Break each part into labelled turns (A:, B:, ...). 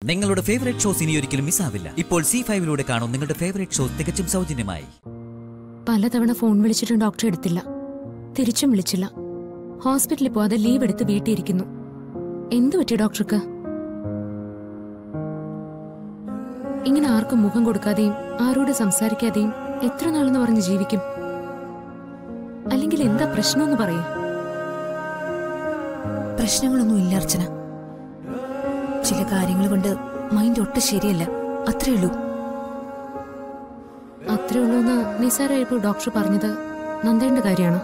A: നിങ്ങളുടെ favourite shows ഇനി ഒരിക്കലും മിസ്സാവില്ല ഇപ്പോൾ സി ഫൈവിലൂടെ കാണും നിങ്ങളുടെ ഫേവറേറ്റ് ഷോസ് തികച്ചും സൗജന്യമായി
B: പലതവണ ഫോൺ വിളിച്ചിട്ടും ഡോക്ടർ എടുത്തില്ല തിരിച്ചും വിളിച്ചില്ല ഹോസ്പിറ്റലിൽ പോവാതെ ലീവ് എടുത്ത് വീട്ടിയിരിക്കുന്നു എന്തു പറ്റി ഡോക്ടർക്ക് ഇങ്ങനെ ആർക്കും മുഖം കൊടുക്കാതെയും ആരോട് സംസാരിക്കാതെയും എത്ര നാളെന്ന് പറഞ്ഞ് ജീവിക്കും അല്ലെങ്കിൽ എന്താ പ്രശ്നമെന്ന് പറയും
C: പ്രശ്നങ്ങളൊന്നും ഇല്ല അർച്ചന ചില കാര്യങ്ങൾ കൊണ്ട് മൈൻഡ് ഒട്ടും ശരിയല്ല അത്രേ ഉള്ളൂ
B: അത്രേ ഉള്ളൂ എന്ന് നിസാരായപ്പോ ഡോക്ടർ പറഞ്ഞത് നന്ദേണ്ട കാര്യമാണോ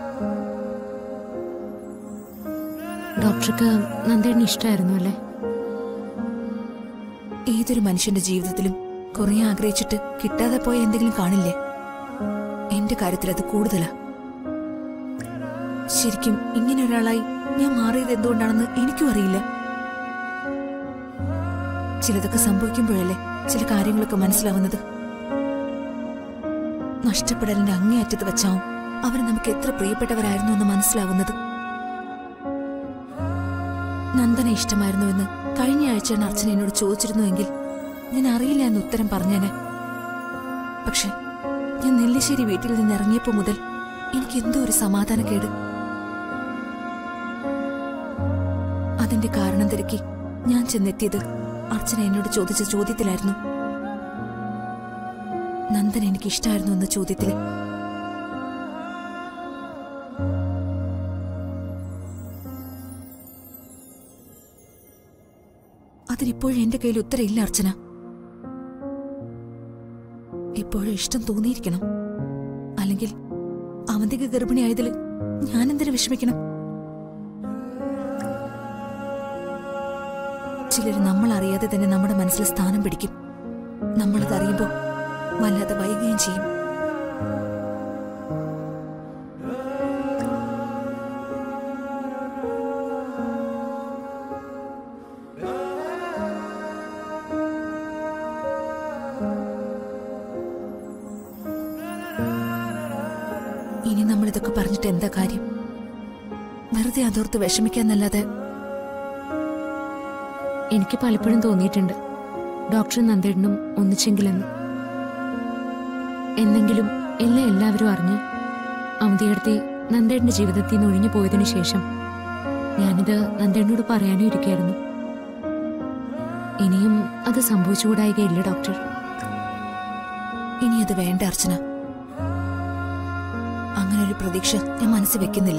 B: ഡോക്ടർക്ക് നന്ദേണ്ണ ഇഷ്ടമായിരുന്നു അല്ലേ
C: ഏതൊരു മനുഷ്യന്റെ ജീവിതത്തിലും കുറെ ആഗ്രഹിച്ചിട്ട് കിട്ടാതെ പോയ എന്തെങ്കിലും കാണില്ലേ എന്റെ കാര്യത്തിൽ അത് കൂടുതലാ ശരിക്കും ഇങ്ങനെ ഒരാളായി ഞാൻ മാറിയത് എന്തുകൊണ്ടാണെന്ന് എനിക്കും അറിയില്ല ചിലതൊക്കെ സംഭവിക്കുമ്പോഴല്ലേ ചില കാര്യങ്ങളൊക്കെ മനസ്സിലാവുന്നത് നഷ്ടപ്പെടലിന്റെ അങ്ങേയറ്റത്ത് വെച്ചാവും അവർ നമുക്ക് എത്ര പ്രിയപ്പെട്ടവരായിരുന്നു എന്ന് മനസ്സിലാവുന്നത് നന്ദന ഇഷ്ടമായിരുന്നുവെന്ന് കഴിഞ്ഞ ആഴ്ചയാണ് അർച്ചന എന്നോട് ചോദിച്ചിരുന്നുവെങ്കിൽ ഞാൻ അറിയില്ല എന്ന് ഉത്തരം പറഞ്ഞേനെ പക്ഷെ ഞാൻ നെല്ലിശ്ശേരി വീട്ടിൽ നിന്ന് ഇറങ്ങിയപ്പോ മുതൽ എനിക്ക് എന്തോ ഒരു സമാധാനക്കേട് അതിന്റെ കാരണം തിരക്കി ഞാൻ ചെന്നെത്തിയത് അർച്ചന എന്നോട് ചോദിച്ച ചോദ്യത്തിലായിരുന്നു നന്ദൻ എനിക്ക് ഇഷ്ടമായിരുന്നു എന്ന ചോദ്യത്തിൽ അതിനിപ്പോഴും എന്റെ കയ്യിൽ ഉത്തരയില്ല അർച്ചന ഇപ്പോഴും ഇഷ്ടം തോന്നിയിരിക്കണം അല്ലെങ്കിൽ അവന്തിക ഗർഭിണിയായതിൽ ഞാനെന്തിനു വിഷമിക്കണം ചിലർ നമ്മൾ അറിയാതെ തന്നെ നമ്മുടെ മനസ്സിൽ സ്ഥാനം പിടിക്കും നമ്മളത് അറിയുമ്പോൾ വല്ലാതെ വൈകുകയും ചെയ്യും ഇനി നമ്മൾ ഇതൊക്കെ പറഞ്ഞിട്ട് എന്താ കാര്യം വെറുതെ അതോർത്ത് വിഷമിക്കാന്നല്ലാതെ
B: എനിക്ക് പലപ്പോഴും തോന്നിയിട്ടുണ്ട് ഡോക്ടറും നന്ദേട്ടനും ഒന്നിച്ചെങ്കിലെന്ന് എന്നെങ്കിലും എല്ലാം എല്ലാവരും അറിഞ്ഞ് അവധിയെടുത്തി നന്ദേട്ടന്റെ ജീവിതത്തിൽ നിന്ന് ഒഴിഞ്ഞു പോയതിനു ശേഷം ഞാനിത് നന്ദേട്ടനോട് പറയാനും ഇരിക്കായിരുന്നു ഇനിയും അത് സംഭവിച്ചുകൂടായികയില്ല ഡോക്ടർ
C: ഇനി അത് വേണ്ട അർച്ചന അങ്ങനെ ഒരു പ്രതീക്ഷ ഞാൻ മനസ്സിൽ വെക്കുന്നില്ല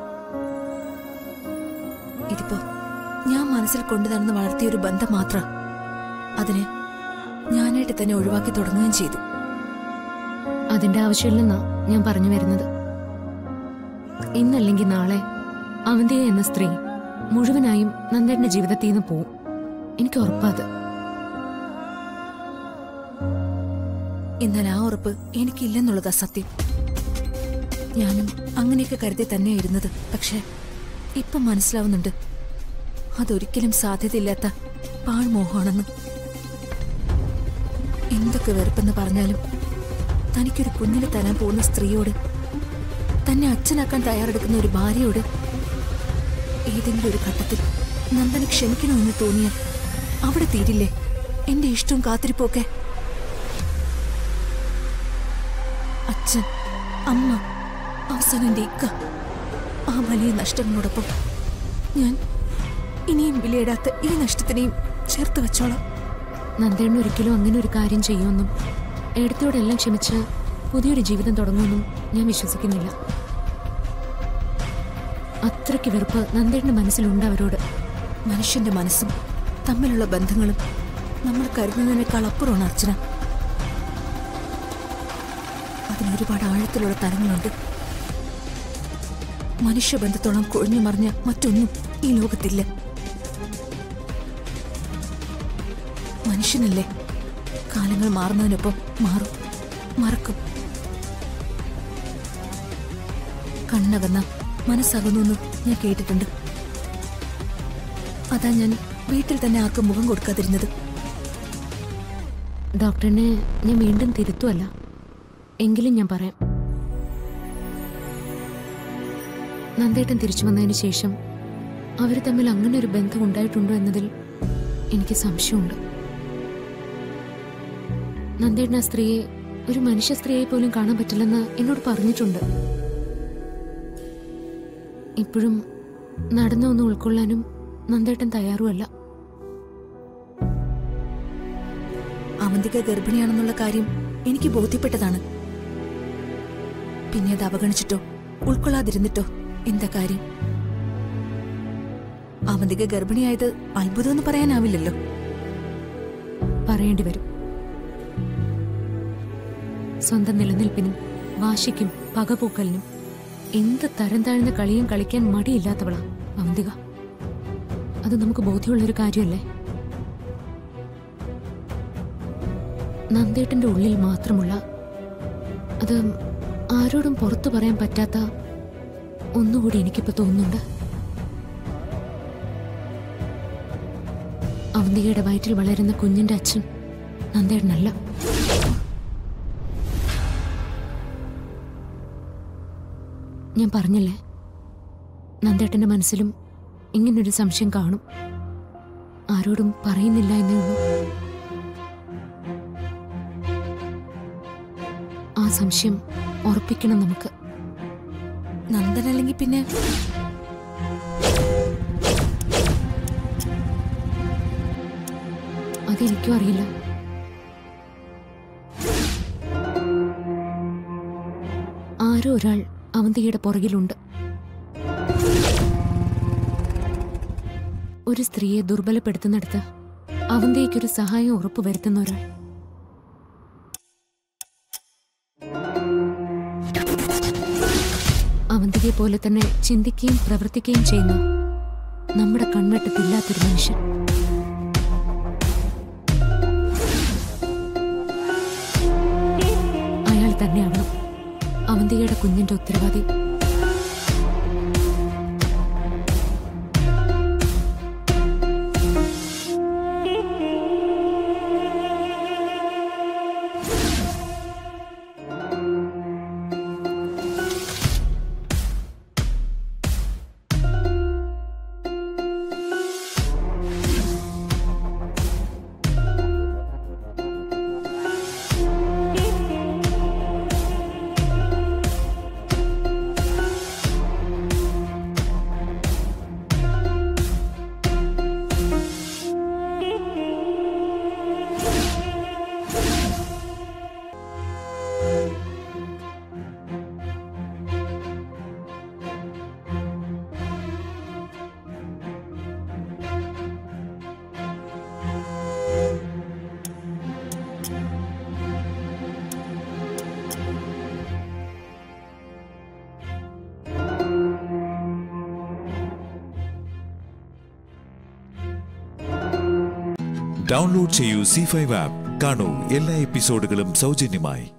C: ഇതിപ്പോ ഞാൻ മനസ്സിൽ കൊണ്ടു നടന്ന് വളർത്തിയ ഒരു ബന്ധം മാത്ര അതിനെ ഞാനായിട്ട് തന്നെ ഒഴിവാക്കി തുടങ്ങുകയും ചെയ്തു
B: അതിന്റെ ആവശ്യമില്ലെന്നാ ഞാൻ പറഞ്ഞു വരുന്നത് ഇന്നല്ലെങ്കിൽ നാളെ അവന്തിക എന്ന സ്ത്രീ മുഴുവനായും നന്ദേട്ടന്റെ ജീവിതത്തിൽ നിന്ന് പോവും എനിക്ക് ഉറപ്പാത്
C: എന്നാൽ ആ ഉറപ്പ് എനിക്കില്ലെന്നുള്ളതാ സത്യം ഞാനും അങ്ങനെയൊക്കെ കരുതി തന്നെ ഇരുന്നത് പക്ഷെ ഇപ്പം മനസ്സിലാവുന്നുണ്ട് അതൊരിക്കലും സാധ്യതയില്ലാത്ത പാഴ്മോഹമാണെന്ന് എന്തൊക്കെ വെറുപ്പെന്ന് പറഞ്ഞാലും തനിക്കൊരു കുഞ്ഞിനെ തരാൻ പോകുന്ന സ്ത്രീയോട് തന്നെ അച്ഛനാക്കാൻ തയ്യാറെടുക്കുന്ന ഒരു ഭാര്യയോട് ഏതെങ്കിലും ഒരു ഘട്ടത്തിൽ നന്ദന് ക്ഷമിക്കണമെന്ന് തോന്നിയാൽ അവിടെ തീരില്ലേ എന്റെ ഇഷ്ടവും കാത്തിരിപ്പൊക്കെ അച്ഛൻ അമ്മ അവസാനം എന്റെ ഇക്ക ആ വലിയ നഷ്ടങ്ങളോടൊപ്പം ഞാൻ ഇനിയും വിലയിടാത്ത ഈ നഷ്ടത്തിനെയും ചേർത്ത് വെച്ചോളാം
B: നന്ദേണ്ണ ഒരിക്കലും അങ്ങനെ ഒരു കാര്യം ചെയ്യുമെന്നും എടുത്തോടെല്ലാം ക്ഷമിച്ച് പുതിയൊരു ജീവിതം തുടങ്ങുമെന്നും ഞാൻ വിശ്വസിക്കുന്നില്ല അത്രയ്ക്ക് വെറുപ്പ് നന്ദേണ്ണന്റെ മനസ്സിലുണ്ട് അവരോട്
C: മനുഷ്യന്റെ മനസ്സും തമ്മിലുള്ള ബന്ധങ്ങളും നമ്മൾ കരുതുന്നതിനേക്കാൾ അപ്പുറമാണ് അർച്ചന അതിനൊരുപാട് ആഴത്തിലുള്ള തലങ്ങളുണ്ട് മനുഷ്യബന്ധത്തോളം കൊഴിഞ്ഞു മറിഞ്ഞ മറ്റൊന്നും ഈ ലോകത്തില്ല മനുഷ്യനല്ലേ കാലങ്ങൾ മാറുന്നതിനൊപ്പം മാറും മറക്കും കണ്ണകന്ന മനസ്സകന്നു ഞാൻ കേട്ടിട്ടുണ്ട് അതാ ഞാൻ വീട്ടിൽ തന്നെ ആർക്കും മുഖം കൊടുക്കാതിരുന്നത്
B: ഡോക്ടറിനെ ഞാൻ വീണ്ടും തിരുത്തുമല്ല എങ്കിലും ഞാൻ പറയാം നന്ദേട്ടൻ തിരിച്ചു വന്നതിന് ശേഷം അവർ തമ്മിൽ അങ്ങനെ ഒരു ബന്ധം ഉണ്ടായിട്ടുണ്ടോ എന്നതിൽ എനിക്ക് സംശയമുണ്ട് നന്ദേട്ടൻ ആ സ്ത്രീയെ ഒരു മനുഷ്യ സ്ത്രീയെ പോലും കാണാൻ പറ്റില്ലെന്ന് എന്നോട് പറഞ്ഞിട്ടുണ്ട് ഇപ്പോഴും നടന്ന ഒന്ന് ഉൾക്കൊള്ളാനും നന്ദേട്ടൻ തയ്യാറുമല്ല
C: അവന്തിക ഗർഭിണിയാണെന്നുള്ള കാര്യം എനിക്ക് ബോധ്യപ്പെട്ടതാണ് പിന്നെ അത് അവഗണിച്ചിട്ടോ ഉൾക്കൊള്ളാതിരുന്നിട്ടോ എന്താ കാര്യം അവന്തിക ഗർഭിണിയായത് അത്ഭുതമെന്ന് പറയാനാവില്ലല്ലോ
B: പറയേണ്ടി വരും സ്വന്തം നിലനിൽപ്പിനും വാശിക്കും പകപൂക്കലിനും എന്ത് തരം താഴ്ന്ന കളിയും കളിക്കാൻ മടിയില്ലാത്തവളാ അവന്തിക അത് നമുക്ക് ബോധ്യമുള്ളൊരു കാര്യമല്ലേ നന്ദേട്ടന്റെ ഉള്ളിൽ മാത്രമുള്ള അത് ആരോടും പുറത്തു പറയാൻ പറ്റാത്ത ഒന്നുകൂടി എനിക്കിപ്പോ തോന്നുന്നുണ്ട് അവന്തികയുടെ വയറ്റിൽ വളരുന്ന കുഞ്ഞിന്റെ അച്ഛൻ നന്ദേട്ടനല്ല ഞാൻ പറഞ്ഞില്ലേ നന്ദേട്ടന്റെ മനസ്സിലും ഇങ്ങനൊരു സംശയം കാണും ആരോടും പറയുന്നില്ല എന്നേ ഉള്ളൂ ആ സംശയം ഉറപ്പിക്കണം നമുക്ക്
C: നന്ദൻ അല്ലെങ്കിൽ പിന്നെ
B: അതെനിക്കും അറിയില്ല ആരോ ഒരാൾ അവന്തികയുടെ പുറകിലുണ്ട് ഒരു സ്ത്രീയെ ദുർബലപ്പെടുത്തുന്നിടത്ത് അവന്തികയ്ക്കൊരു സഹായം ഉറപ്പുവരുത്തുന്ന ഒരാൾ അവന്തികയെ പോലെ തന്നെ ചിന്തിക്കുകയും പ്രവർത്തിക്കുകയും ചെയ്യുന്ന നമ്മുടെ കൺവെട്ടത്തില്ലാത്തൊരു മനുഷ്യൻ അയാൾ തന്നെയാവണം അവന്തികയുടെ കുഞ്ഞിന്റെ ഉത്തരവാദി
D: ഡൗൺലോഡ് ചെയ്യൂ സി ഫൈവ് ആപ്പ് കാണൂ എല്ലാ എപ്പിസോഡുകളും സൗജന്യമായി